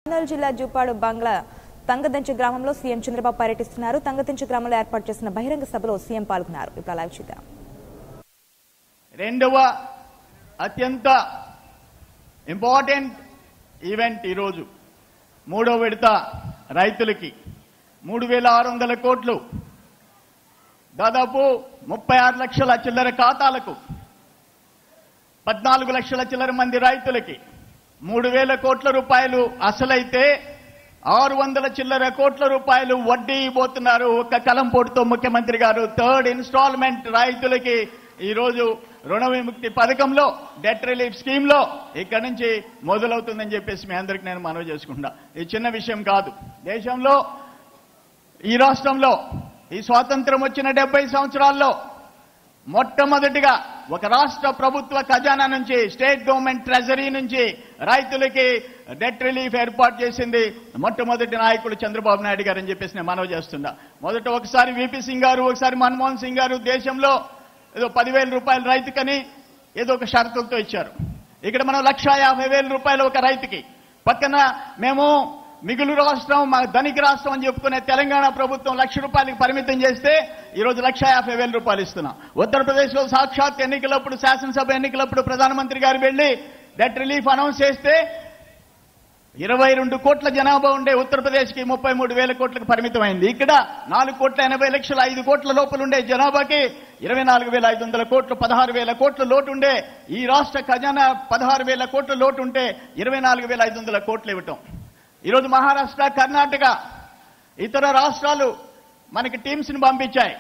కర్నూలు జిల్లా జూపాడు బంగ్లా తంగదంచు గ్రామంలో సీఎం చంద్రబాబు పర్యటిస్తున్నారు తంగదంచు గ్రామంలో ఏర్పాటు చేసిన బహిరంగ సభలో సీఎం పాల్గొన్నారు ఇప్పుడు లైవ్ చూద్దాం రెండవ అత్యంత ఇంపార్టెంట్ ఈవెంట్ ఈరోజు మూడో విడత రైతులకి మూడు వేల ఆరు వందల కోట్లు దాదాపు ముప్పై ఆరు లక్షల చిల్లర ఖాతాలకు పద్నాలుగు లక్షల చిల్లర మంది రైతులకి మూడు వేల కోట్ల రూపాయలు అసలైతే ఆరు వందల చిల్లర కోట్ల రూపాయలు వడ్డీ ఇవ్వబోతున్నారు ఒక్క కలంపోటుతో ముఖ్యమంత్రి గారు థర్డ్ ఇన్స్టాల్మెంట్ రైతులకి ఈ రోజు రుణ విముక్తి పథకంలో డెట్ రిలీఫ్ స్కీమ్ లో ఇక్కడి నుంచి మొదలవుతుందని చెప్పేసి మీ అందరికి నేను మనవి చేసుకుంటా ఇది చిన్న విషయం కాదు దేశంలో ఈ రాష్ట్రంలో ఈ స్వాతంత్రం వచ్చిన డెబ్బై సంవత్సరాల్లో మొట్టమొదటిగా ఒక రాష్ట్ర ప్రభుత్వ ఖజానా నుంచి స్టేట్ గవర్నమెంట్ ట్రెజరీ నుంచి రైతులకి డెట్ రిలీఫ్ ఏర్పాటు చేసింది మొట్టమొదటి నాయకుడు చంద్రబాబు నాయుడు గారు అని చెప్పేసి నేను మనవి చేస్తున్నా మొదట ఒకసారి విపి సింగ్ గారు ఒకసారి మన్మోహన్ సింగ్ గారు దేశంలో ఏదో పదివేల రూపాయలు రైతుకని ఏదో ఒక షరతులతో ఇచ్చారు ఇక్కడ మనం లక్షా యాభై వేల రూపాయలు ఒక రైతుకి పక్కన మేము మిగులు రాష్ట్రం మా ధనిక రాష్ట్రం అని చెప్పుకునే తెలంగాణ ప్రభుత్వం లక్ష రూపాయలకి పరిమితం చేస్తే ఈ రోజు లక్ష యాభై వేల రూపాయలు ఇస్తున్నాం ఉత్తరప్రదేశ్ లో సాక్షాత్ ఎన్నికలప్పుడు శాసనసభ ఎన్నికలప్పుడు ప్రధానమంత్రి గారు వెళ్లి డెట్ రిలీఫ్ అనౌన్స్ చేస్తే ఇరవై రెండు కోట్ల జనాభా ఉండే ఉత్తరప్రదేశ్ కి ముప్పై మూడు వేల కోట్లకు పరిమితమైంది ఇక్కడ నాలుగు కోట్ల ఎనభై లక్షల ఐదు కోట్ల లోపల ఉండే జనాభాకి ఇరవై నాలుగు వేల ఐదు వందల కోట్లు పదహారు వేల కోట్ల లోటు ఉండే ఈ రాష్ట్ర ఖజానా పదహారు వేల కోట్ల లోటు ఉంటే ఇరవై నాలుగు వేల ఐదు వందల కోట్లు ఇవ్వటం ఈరోజు మహారాష్ట్ర కర్ణాటక ఇతర రాష్ట్రాలు మనకి టీమ్స్ ని పంపించాయి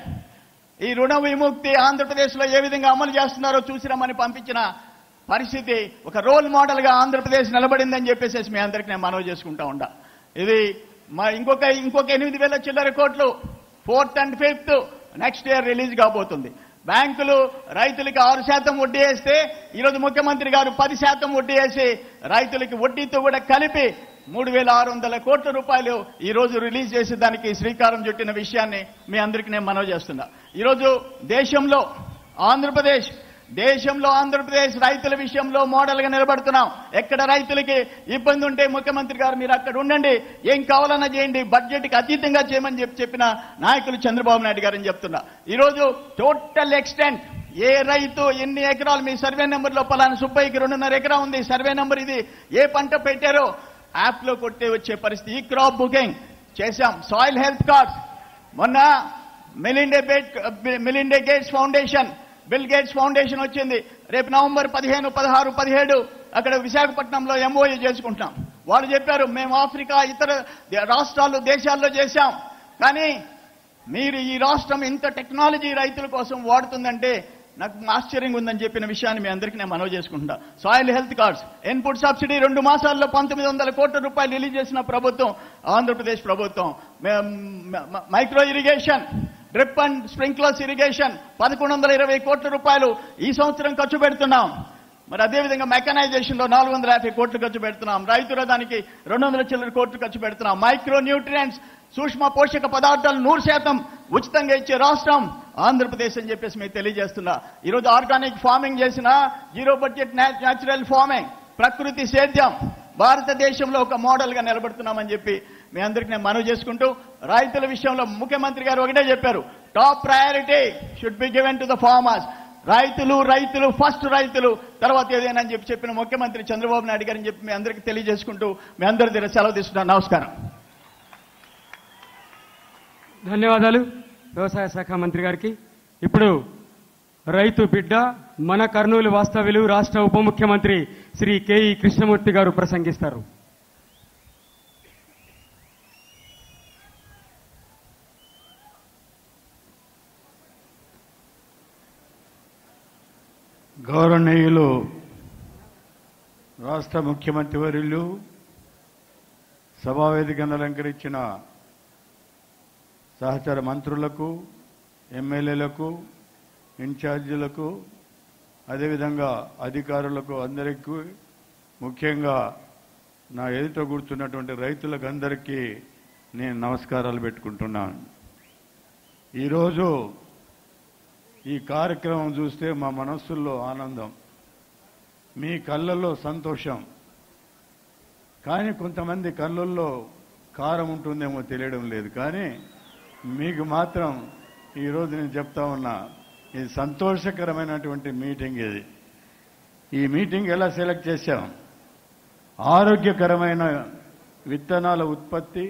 ఈ రుణ విముక్తి ఆంధ్రప్రదేశ్ లో ఏ విధంగా అమలు చేస్తున్నారో చూసిరామని పంపించిన పరిస్థితి ఒక రోల్ మోడల్ గా ఆంధ్రప్రదేశ్ నిలబడిందని చెప్పేసి మీ అందరికి నేను మనవి చేసుకుంటా ఉండా ఇది మా ఇంకొక ఇంకొక ఎనిమిది వేల చిల్లర కోట్లు fourth and fifth next year release కాబోతుంది బ్యాంకులు రైతులకి ఆరు శాతం వడ్డీ వేస్తే ఈరోజు ముఖ్యమంత్రి గారు పది శాతం వడ్డీ వేసి రైతులకి వడ్డీతో కూడా కలిపి మూడు వేల ఆరు వందల కోట్ల రూపాయలు ఈ రోజు రిలీజ్ చేసి దానికి శ్రీకారం చుట్టిన విషయాన్ని మీ అందరికీ నేను మనవి చేస్తున్నా ఈరోజు దేశంలో ఆంధ్రప్రదేశ్ దేశంలో ఆంధ్రప్రదేశ్ రైతుల విషయంలో మోడల్ గా నిలబడుతున్నాం ఎక్కడ రైతులకి ఇబ్బంది ఉంటే ముఖ్యమంత్రి గారు మీరు అక్కడ ఉండండి ఏం కావాలన్నా చేయండి బడ్జెట్ కి అతీతంగా చేయమని చెప్పి చెప్పిన నాయకులు చంద్రబాబు నాయుడు గారు అని చెప్తున్నా ఈరోజు టోటల్ ఎక్స్టెంట్ ఏ రైతు ఎన్ని ఎకరాలు మీ సర్వే నెంబర్ లో పలానా సుబ్బయ్యకి రెండున్నర ఎకరా ఉంది సర్వే నెంబర్ ఇది ఏ పంట పెట్టారో యాప్ లో కొట్టే వచ్చే పరిస్థితి ఈ క్రాప్ బుకింగ్ చేశాం సాయిల్ హెల్త్ కార్డ్స్ మొన్న మిలిండే బేట్ Melinda Gates Foundation Bill Gates Foundation వచ్చింది రేపు నవంబర్ పదిహేను పదహారు పదిహేడు అక్కడ విశాఖపట్నంలో ఎంఓయూ చేసుకుంటున్నాం వాళ్ళు చెప్పారు మేము ఆఫ్రికా ఇతర దే- రాష్ట్రాలు దేశాల్లో చేశాం కానీ మీరు ఈ రాష్ట్రం ఇంత టెక్నాలజీ రైతుల కోసం వాడుతుందంటే నాకు ఆశ్చర్యంగా ఉందని చెప్పిన విషయాన్ని మీ అందరికీ నేను మనవి చేసుకుంటా soil health cards input subsidy రెండు మాసాల్లో పంతొమ్మిది వందల కోట్ల రూపాయలు రిలీజ్ చేసిన ప్రభుత్వం ఆంధ్రప్రదేశ్ ప్రభుత్వం మే- మ- micro irrigation drip and sprinklers irrigation పదకొండు వందల ఇరవై కోట్ల రూపాయలు ఈ సంవత్సరం ఖర్చు పెడుతున్నాం మరి అదేవిధంగా మెకనైజేషన్ లో నాలుగు వందల యాభై కోట్లు ఖర్చు పెడుతున్నాం రైతు రథానికి రెండు వందల చిల్లర కోట్లు ఖర్చు పెడుతున్నాం మైక్రో న్యూట్రియంట్స్ సూక్ష్మ పోషక పదార్థాలు నూరు శాతం ఉచితంగా ఇచ్చే రాష్ట్రం ఆంధ్రప్రదేశ్ అని చెప్పేసి మీకు తెలియజేస్తున్నా ఈరోజు ఆర్గానిక్ ఫార్మింగ్ చేసిన జీరో బడ్జెట్ న్యాచురల్ ఫార్మింగ్ ప్రకృతి సేద్యం భారతదేశంలో ఒక మోడల్ గా నిలబడుతున్నామని చెప్పి మీ అందరికి నేను మనవి చేసుకుంటూ రైతుల విషయంలో ముఖ్యమంత్రి గారు ఒకటే చెప్పారు top priority should be given to the farmers రైతులు రైతులు ఫస్ట్ రైతులు తర్వాత ఏదైనా అని చెప్పి చెప్పిన ముఖ్యమంత్రి చంద్రబాబు నాయుడు గారని చెప్పి మీ అందరికీ తెలియజేసుకుంటూ మీ అందరి దగ్గర సెలవు తీసుకుంటాను నమస్కారం ధన్యవాదాలు వ్యవసాయ శాఖ మంత్రి గారికి ఇప్పుడు రైతు బిడ్డ మన కర్నూలు వాస్తవ్యులు రాష్ట్ర ఉప ముఖ్యమంత్రి శ్రీ కెఈ కృష్ణమూర్తి గారు ప్రసంగిస్తారు గౌరవనీయులు రాష్ట్ర ముఖ్యమంత్రి వర్యులు సభావేదికను అలంకరించిన సహచర మంత్రులకు ఎమ్మెల్యేలకు ఇన్ఛార్జీలకు అదేవిధంగా అధికారులకు అందరికీ ముఖ్యంగా నా ఎదుట కూర్చున్నటువంటి రైతులకు అందరికీ నేను నమస్కారాలు పెట్టుకుంటున్నాను ఈరోజు ఈ కార్యక్రమం చూస్తే మా మనస్సుల్లో ఆనందం మీ కళ్ళల్లో సంతోషం కానీ కొంతమంది కళ్ళల్లో కారం ఉంటుందేమో తెలియడం లేదు కానీ మీకు మాత్రం ఈరోజు నేను చెప్తా ఉన్నా ఇది సంతోషకరమైనటువంటి మీటింగ్ ఇది ఈ మీటింగ్ ఎలా సెలెక్ట్ చేశాం ఆరోగ్యకరమైన విత్తనాల ఉత్పత్తి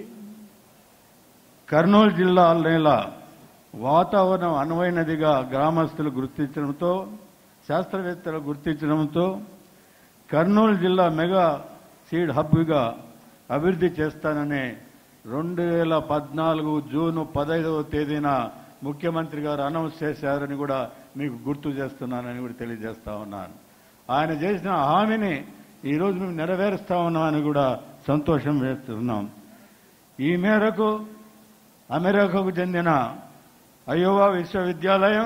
కర్నూలు జిల్లా నేల వాతావరణం అనువైనదిగా గ్రామస్తులు గుర్తించడంతో శాస్త్రవేత్తలు గుర్తించడంతో కర్నూలు జిల్లా మెగా సీడ్ హబ్గా అభివృద్ధి చేస్తానని రెండు వేల పద్నాలుగు జూన్ పదహైదవ తేదీన ముఖ్యమంత్రి గారు అనౌన్స్ చేశారని కూడా మీకు గుర్తు చేస్తున్నానని కూడా తెలియజేస్తా ఉన్నాను ఆయన చేసిన హామీని ఈరోజు మేము నెరవేరుస్తా ఉన్నామని కూడా సంతోషం వేస్తున్నాం ఈ మేరకు అమెరికాకు చెందిన అయోవా విశ్వవిద్యాలయం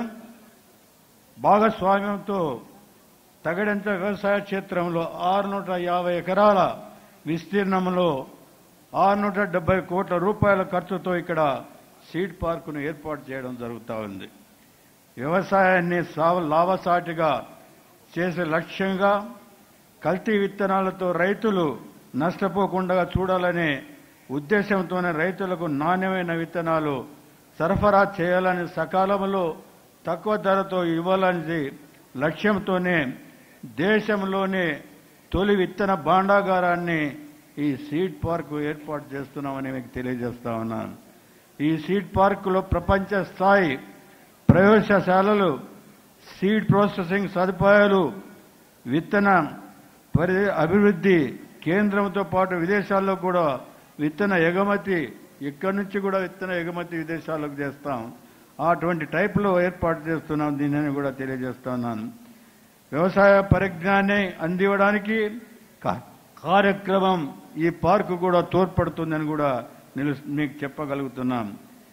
భాగస్వామ్యంతో తగడంత వ్యవసాయ క్షేత్రంలో ఆరు నూట యాభై ఎకరాల విస్తీర్ణంలో ఆరు నూట డెబ్బై కోట్ల రూపాయల ఖర్చుతో ఇక్కడ సీడ్ పార్కును ఏర్పాటు చేయడం జరుగుతూ ఉంది వ్యవసాయాన్ని సావ లాభసాటిగా చేసే లక్ష్యంగా కల్తీ విత్తనాలతో రైతులు నష్టపోకుండా చూడాలనే ఉద్దేశంతోనే రైతులకు నాణ్యమైన విత్తనాలు సరఫరా చేయాలని సకాలంలో తక్కువ ధరతో ఇవ్వాలని లక్ష్యంతోనే దేశంలోనే తొలి విత్తన భాండాగారాన్ని ఈ సీడ్ పార్కు ఏర్పాటు చేస్తున్నామని మీకు తెలియజేస్తా ఉన్నాను ఈ సీడ్ పార్కులో ప్రపంచ స్థాయి ప్రయోగశాలలు సీడ్ ప్రాసెసింగ్ సదుపాయాలు విత్తన పరి అభివృద్ధి కేంద్రంతో పాటు విదేశాల్లో కూడా విత్తన ఎగుమతి ఇక్కడి నుంచి కూడా విత్తన ఎగుమతి విదేశాలకు చేస్తాం అటువంటి టైపులో ఏర్పాటు చేస్తున్నాం దీనిని కూడా తెలియజేస్తున్నాను వ్యవసాయ పరిజ్ఞానాన్ని అందివ్వడానికి కా- కార్యక్రమం ఈ పార్కు కూడా తోడ్పడుతుందని కూడా నిలు మీకు చెప్పగలుగుతున్నాం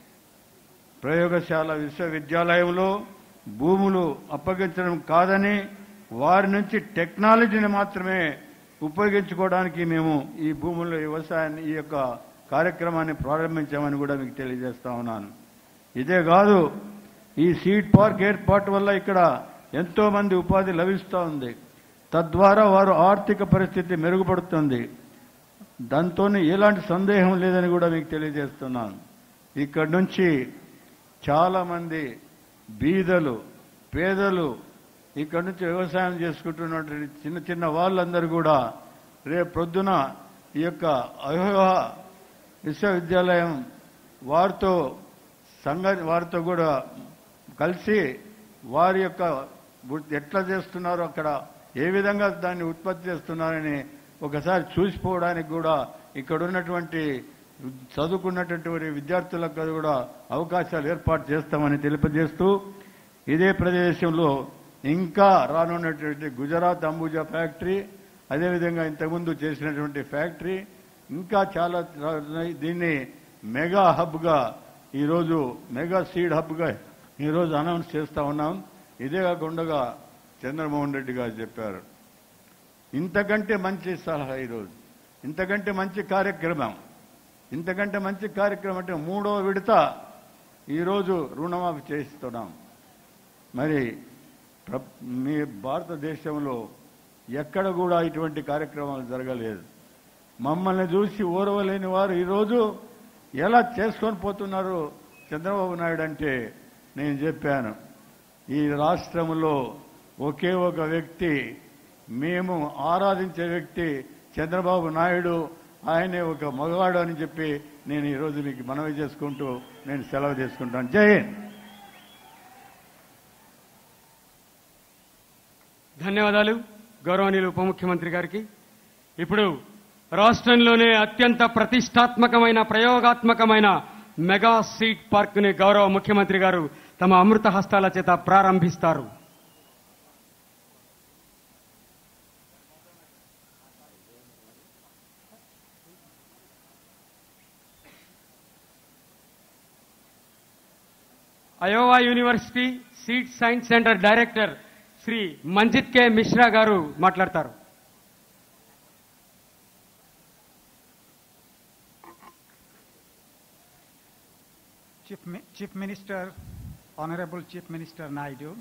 ప్రయోగశాల విశ్వవిద్యాలయంలో భూములు అప్పగించడం కాదని వారి నుంచి టెక్నాలజీని మాత్రమే ఉపయోగించుకోవడానికి మేము ఈ భూముల వ్యవసాయాన్ని ఈ యొక్క కార్యక్రమాన్ని ప్రారంభించామని కూడా మీకు తెలియజేస్తా ఉన్నాను ఇదే కాదు ఈ సీడ్ పార్క్ ఏర్పాటు వల్ల ఇక్కడ ఎంతో మంది ఉపాధి లభిస్తూ ఉంది తద్వారా వారు ఆర్థిక పరిస్థితి మెరుగుపడుతుంది దాంతో ఎలాంటి సందేహం లేదని కూడా మీకు తెలియజేస్తున్నాను ఇక్కడి నుంచి చాలా మంది బీదలు పేదలు ఇక్కడి నుంచి వ్యవసాయం చేసుకుంటున్నటువంటి చిన్న చిన్న వాళ్ళందరూ కూడా రేపు ప్రొద్దున ఈ యొక్క అయోహ విశ్వవిద్యాలయం వారితో సంఘ వారితో కూడా కలిసి వారి యొక్క వృత్తి ఎట్లా చేస్తున్నారో అక్కడ ఏ విధంగా దాన్ని ఉత్పత్తి చేస్తున్నారని ఒకసారి చూసిపోవడానికి కూడా ఇక్కడ ఉన్నటువంటి చదువుకున్నటువంటి విద్యార్థులకు కూడా అవకాశాలు ఏర్పాటు చేస్తామని తెలియజేస్తూ ఇదే ప్రదేశంలో ఇంకా రానున్నటువంటి గుజరాత్ అంబుజా ఫ్యాక్టరీ అదేవిధంగా ఇంతకుముందు చేసినటువంటి ఫ్యాక్టరీ ఇంకా చాలా రా- దీన్ని మెగా హబ్గా ఈరోజు మెగా సీడ్ హబ్గా ఈరోజు అనౌన్స్ చేస్తా ఉన్నాం ఇదే కాకుండా చంద్రమోహన్ రెడ్డి గారు చెప్పారు ఇంతకంటే మంచి సలహా ఈరోజు ఇంతకంటే మంచి కార్యక్రమం ఇంతకంటే మంచి కార్యక్రమం అంటే మూడో విడత ఈరోజు రుణమాఫీ చేస్తున్నాం మరి ప్ర- మీ భారతదేశంలో ఎక్కడ కూడా ఇటువంటి కార్యక్రమాలు జరగలేదు మమ్మల్ని చూసి ఓర్వలేని వారు ఈరోజు ఎలా చేసుకొని పోతున్నారు చంద్రబాబు నాయుడు అంటే నేను చెప్పాను ఈ రాష్ట్రంలో ఒకే ఒక వ్యక్తి మేము ఆరాధించే వ్యక్తి చంద్రబాబు నాయుడు ఆయనే ఒక మగవాడు అని చెప్పి నేను ఈరోజు మీకు మనవి చేసుకుంటూ నేను సెలవు చేసుకుంటాను జై హింద్ ధన్యవాదాలు గౌరవనీయులు ఉప ముఖ్యమంత్రి గారికి ఇప్పుడు రాష్ట్రంలోనే అత్యంత ప్రతిష్టాత్మకమైన ప్రయోగాత్మకమైన మెగా సీట్ పార్క్ ని గౌరవ ముఖ్యమంత్రి గారు తమ అమృత హస్తాల చేత ప్రారంభిస్తారు Iowa university seed science center director Shri Manjit K Mishra garu మాట్లాడతారు Chief, Mi- Chief Minister, Honorable Chief Minister Naidu,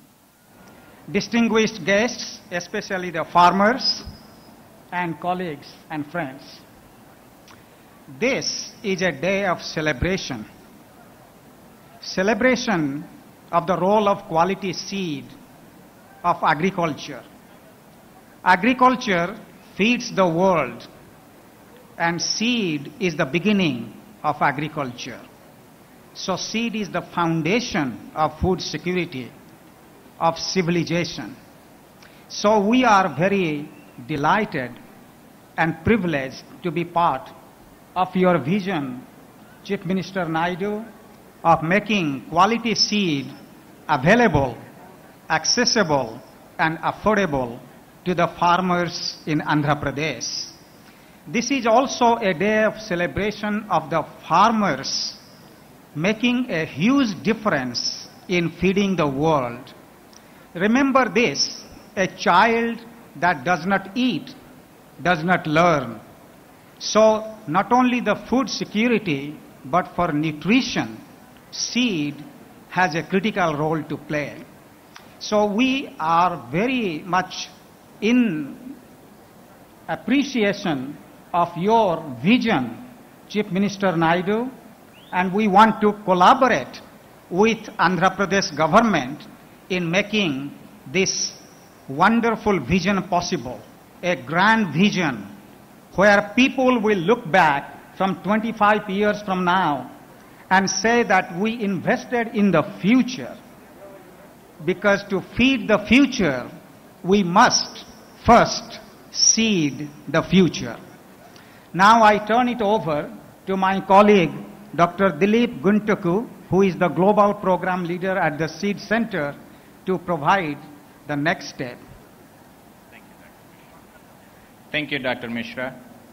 distinguished guests, especially the farmers and colleagues and friends. this is a day of celebration. Celebration of the role of quality seed of agriculture. Agriculture feeds the world, and seed is the beginning of agriculture. So, seed is the foundation of food security, of civilization. So, we are very delighted and privileged to be part of your vision, Chief Minister Naidu, of making quality seed available, accessible, and affordable to the farmers in Andhra Pradesh. This is also a day of celebration of the farmers making a huge difference in feeding the world. Remember this a child that does not eat does not learn. So, not only the food security, but for nutrition, seed has a critical role to play. So, we are very much in appreciation of your vision, Chief Minister Naidu, and we want to collaborate with Andhra Pradesh government in making this wonderful vision possible, a grand vision where people will look back from 25 years from now and say that we invested in the future. Because to feed the future, we must first seed the future. Now I turn it over to my colleague, Dr. Dilip Guntaku, who is the Global Program Leader at the Seed Center, to provide the next step. Thank you doctor Mishra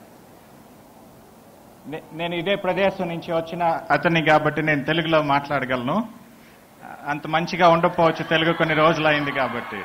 నే- నేను ఇదే ప్రదేశం నుంచి వచ్చిన అతన్ని కాబట్టి నేను తెలుగులో మాట్లాడగలను అంత మంచిగా ఉండకపోవచ్చు తెలుగు కొన్ని రోజులైంది కాబట్టి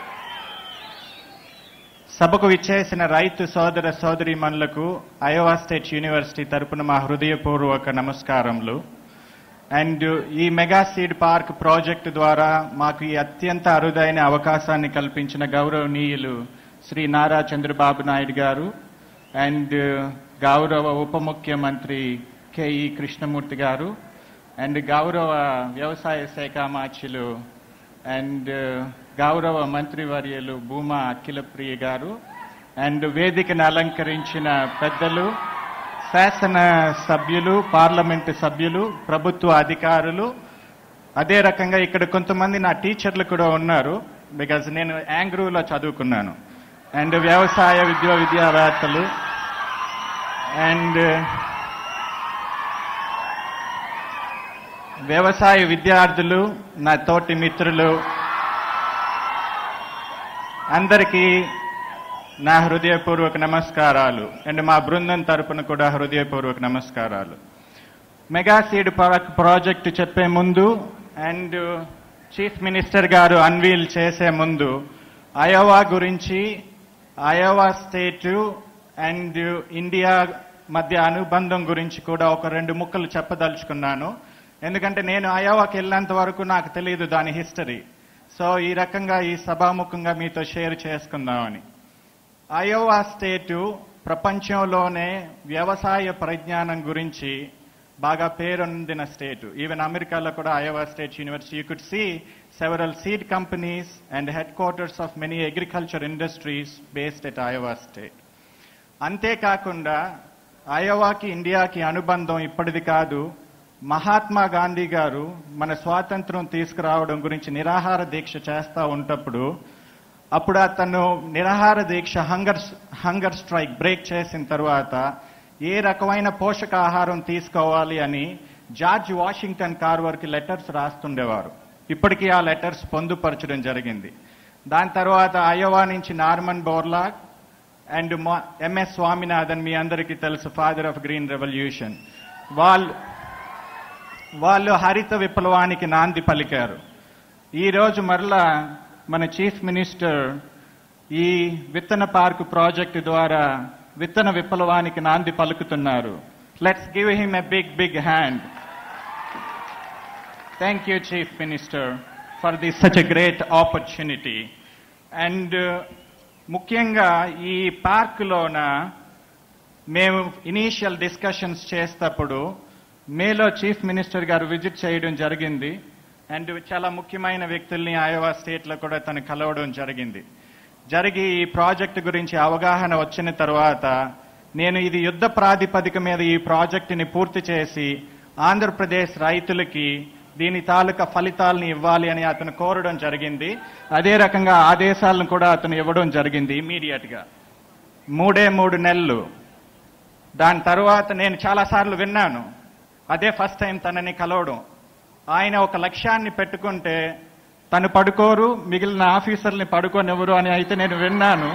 సభకు విచ్చేసిన రైతు సోదర సోదరీమణులకు అయోవా స్టేట్ యూనివర్సిటీ తరపున మా హృదయపూర్వక నమస్కారములు అండ్ ఈ మెగా సీడ్ పార్క్ ప్రాజెక్టు ద్వారా మాకు ఈ అత్యంత అరుదైన అవకాశాన్ని కల్పించిన గౌరవనీయులు శ్రీ నారా చంద్రబాబు నాయుడు గారు అండ్ గౌరవ ఉప ముఖ్యమంత్రి కెఈ కృష్ణమూర్తి గారు అండ్ గౌరవ వ్యవసాయ శాఖ మాచ్యులు అండ్ గౌరవ మంత్రివర్యులు భూమా అఖిలప్రియ గారు అండ్ వేదికను అలంకరించిన పెద్దలు శాసన సభ్యులు పార్లమెంటు సభ్యులు ప్రభుత్వ అధికారులు అదే రకంగా ఇక్కడ కొంతమంది నా టీచర్లు కూడా ఉన్నారు బికాజ్ నేను యాంగ్రూలో చదువుకున్నాను అండ్ వ్యవసాయ విద్య విద్యావేత్తలు అండ్ వ్యవసాయ విద్యార్థులు నా తోటి మిత్రులు అందరికీ నా హృదయపూర్వక నమస్కారాలు అండ్ మా బృందం తరపున కూడా హృదయపూర్వక నమస్కారాలు మెగా సీడ్ పార్క్ ప్రాజెక్టు చెప్పే ముందు అండ్ చీఫ్ మినిస్టర్ గారు అన్వీల్ చేసే ముందు అయోవా గురించి అయోవా స్టేటు అండ్ ఇండియా మధ్య అనుబంధం గురించి కూడా ఒక రెండు ముక్కలు చెప్పదలుచుకున్నాను ఎందుకంటే నేను అయోవాకి వెళ్ళేంత వరకు నాకు తెలియదు దాని హిస్టరీ సో ఈ రకంగా ఈ సభాముఖంగా మీతో షేర్ చేసుకుందామని అయోవా స్టేటు ప్రపంచంలోనే వ్యవసాయ పరిజ్ఞానం గురించి బాగా పేరొందిన స్టేటు ఈవెన్ అమెరికాలో కూడా Iowa state university you could see several seed companies and headquarters of many agriculture industries based at Iowa state అంతేకాకుండా అయోవాకి ఇండియాకి అనుబంధం ఇప్పటిది కాదు మహాత్మా గాంధీ గారు మన స్వాతంత్రం తీసుకురావడం గురించి నిరాహార దీక్ష చేస్తా ఉంటప్పుడు అప్పుడు అతను నిరాహార దీక్ష హంగర్ హంగర్ స్ట్రైక్ బ్రేక్ చేసిన తర్వాత ఏ రకమైన పోషకాహారం తీసుకోవాలి అని జార్జ్ వాషింగ్టన్ కార్వర్కి లెటర్స్ రాస్తుండేవారు ఇప్పటికీ ఆ లెటర్స్ పొందుపరచడం జరిగింది దాని తర్వాత అయోవా నుంచి Norman Borlaug and MS Swaminathan మీ అందరికీ తెలుసు ఫాదర్ ఆఫ్ గ్రీన్ రెవల్యూషన్ వాళ్ళు వాళ్ళు హరిత విప్లవానికి నాంది పలికారు ఈ రోజు మరలా మన చీఫ్ మినిస్టర్ ఈ విత్తన పార్కు ప్రాజెక్టు ద్వారా విత్తన విప్లవానికి నాంది పలుకుతున్నారు let's give him a big big hand thank you chief minister for this such a great opportunity and ముఖ్యంగా ఈ పార్కులోన మేము ఇనీషియల్ డిస్కషన్స్ చేసేటప్పుడు మేలో చీఫ్ మినిస్టర్ గారు విజిట్ చేయడం జరిగింది అండ్ చాలా ముఖ్యమైన వ్యక్తుల్ని ఆయవా స్టేట్లో కూడా తను కలవడం జరిగింది జరిగి ఈ ప్రాజెక్ట్ గురించి అవగాహన వచ్చిన తర్వాత నేను ఇది యుద్ధ ప్రాతిపదిక మీద ఈ ప్రాజెక్టుని పూర్తి చేసి ఆంధ్రప్రదేశ్ రైతులకి దీని తాలూకా ఫలితాలను ఇవ్వాలి అని అతను కోరడం జరిగింది అదే రకంగా ఆదేశాలను కూడా అతను ఇవ్వడం జరిగింది ఇమీడియట్ గా మూడే మూడు నెలలు దాని తర్వాత నేను చాలాసార్లు విన్నాను అదే ఫస్ట్ టైం తనని కలవడం ఆయన ఒక లక్ష్యాన్ని పెట్టుకుంటే తను పడుకోరు మిగిలిన ఆఫీసర్ని పడుకోనివ్వరు అని అయితే నేను విన్నాను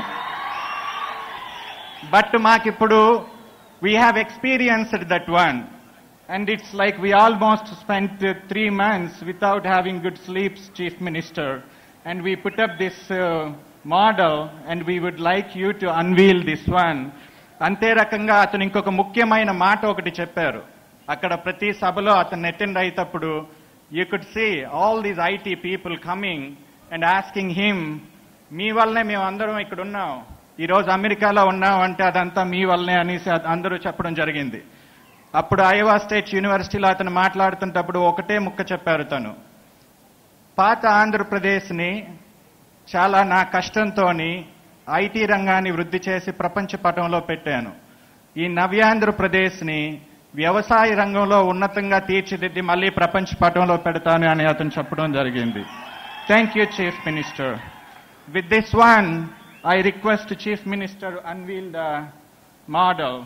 బట్ మాకిప్పుడు we have experienced that one and it's like we almost spend three months without having good sleeps chief minister and we put up this model and we would like you to unveil this one అంతే రకంగా అతను ఇంకొక ముఖ్యమైన మాట ఒకటి చెప్పారు అక్కడ ప్రతి సభలో అతను అటెండ్ అయ్యేటప్పుడు you could see all these IT people coming and asking him మీ వల్లనే మేము అందరం ఇక్కడ ఉన్నాం ఈ రోజు అమెరికాలో ఉన్నాం అంటే అదంతా మీ వల్లనే అనేసి అ- అందరూ చెప్పడం జరిగింది అప్పుడు ఐవా స్టేట్ యూనివర్సిటీలో అతను మాట్లాడుతున్నప్పుడు ఒకటే ముక్క చెప్పారు తను పాత ఆంధ్రప్రదేశ్ని చాలా నా కష్టంతోని ఐటీ రంగాన్ని వృద్ధి చేసి ప్రపంచ పటంలో పెట్టాను ఈ నవ్యాంధ్రప్రదేశ్ని వ్యవసాయ రంగంలో ఉన్నతంగా తీర్చిదిద్ది మళ్ళీ ప్రపంచ పటంలో పెడతాను అని అతను చెప్పడం జరిగింది thank you chief minister with this one I request chief minister unveil the model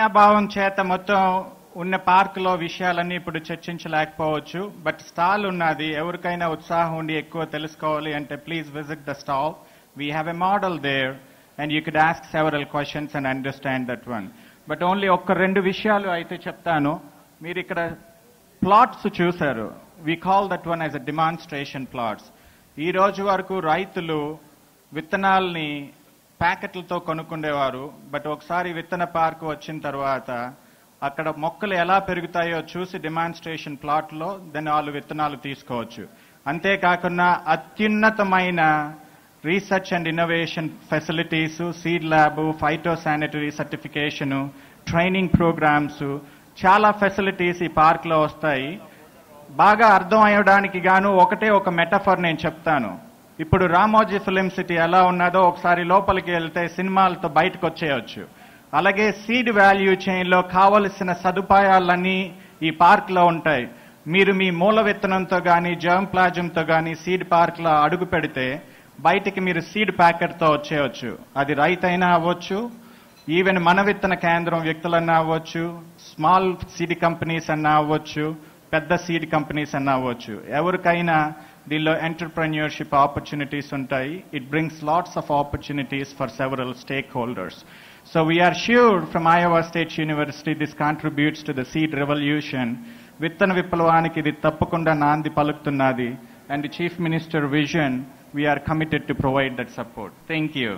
సమయాభావం చేత మొత్తం ఉన్న పార్కులో విషయాలన్నీ ఇప్పుడు చర్చించలేకపోవచ్చు బట్ స్టాల్ ఉన్నది ఎవరికైనా ఉత్సాహం ఉండి ఎక్కువ తెలుసుకోవాలి అంటే please visit the stall we have a model there and you could ask several questions and understand that one but only ఒక్క రెండు విషయాలు అయితే చెప్తాను మీరు ఇక్కడ ప్లాట్స్ చూశారు we call that one as a demonstration plots ఈ రోజు వరకు రైతులు విత్తనాల్ని ప్యాకెట్లతో కొనుక్కుండేవారు బట్ ఒకసారి విత్తన పార్క్ వచ్చిన తర్వాత అక్కడ మొక్కలు ఎలా పెరుగుతాయో చూసి డిమాన్స్ట్రేషన్ ప్లాట్లో దాన్ని వాళ్ళు విత్తనాలు తీసుకోవచ్చు అంతేకాకుండా అత్యున్నతమైన research and innovation facilities seed lab phyto sanitary certification training programs చాలా ఫెసిలిటీస్ ఈ పార్క్ లో వస్తాయి బాగా అర్థం అయ్యడానికి గాను ఒకటే ఒక మెటఫర్ నేను చెప్తాను ఇప్పుడు రామోజీ ఫిలిం సిటీ ఎలా ఉన్నదో ఒకసారి లోపలికి వెళ్తే సినిమాలతో బయటకు వచ్చేయచ్చు అలాగే సీడ్ వాల్యూ చైన్ లో కావలసిన సదుపాయాలన్నీ ఈ పార్క్ లో ఉంటాయి మీరు మీ మూల విత్తనంతో గాని జర్మ్ ప్లాజంతో గాని సీడ్ పార్క్ లో అడుగు పెడితే బయటికి మీరు సీడ్ ప్యాకెట్ తో వచ్చేయచ్చు అది రైతైనా అవ్వచ్చు ఈవెన్ మన విత్తన కేంద్రం వ్యక్తులన్నా అవ్వచ్చు స్మాల్ సీడ్ కంపెనీస్ అన్నా అవ్వచ్చు పెద్ద సీడ్ కంపెనీస్ అన్నా అవ్వచ్చు ఎవరికైనా దీనిలో ఎంటర్ప్రెన్యూర్షిప్ ఆపర్చునిటీస్ ఉంటాయి it brings lots of opportunities for several stakeholders so we are sure from Iowa state university this contributes to the seed revolution విత్తన విప్లవానికి ఇది తప్పకుండా నాంది పలుకుతున్నది and chief minister vision we are committed to provide that support thank you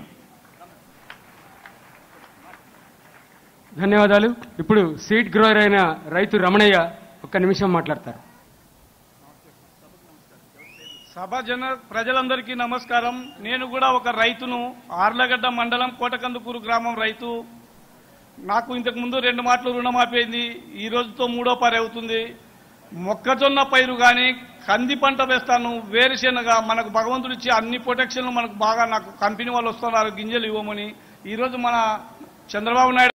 ధన్యవాదాలు ఇప్పుడు seed grower అయిన రైతు రమణయ్య ఒక్క నిమిషం మాట్లాడతారు సభ జన ప్రజలందరికీ నమస్కారం నేను కూడా ఒక రైతును ఆర్లగడ్డ మండలం కోటకందుకూరు గ్రామం రైతు నాకు ఇంతకు ముందు రెండు మాటలు రుణమాఫీ అయింది ఈ రోజుతో మూడో పని అవుతుంది మొక్కజొన్న పైరు కానీ కంది పంట వేస్తాను వేరుశెనగ మనకు భగవంతుడు ఇచ్చే అన్ని ప్రొటెక్షన్లు మనకు బాగా నాకు కంపెనీ వాళ్ళు వస్తున్నారు గింజలు ఇవ్వమని ఈ రోజు మన చంద్రబాబు నాయుడు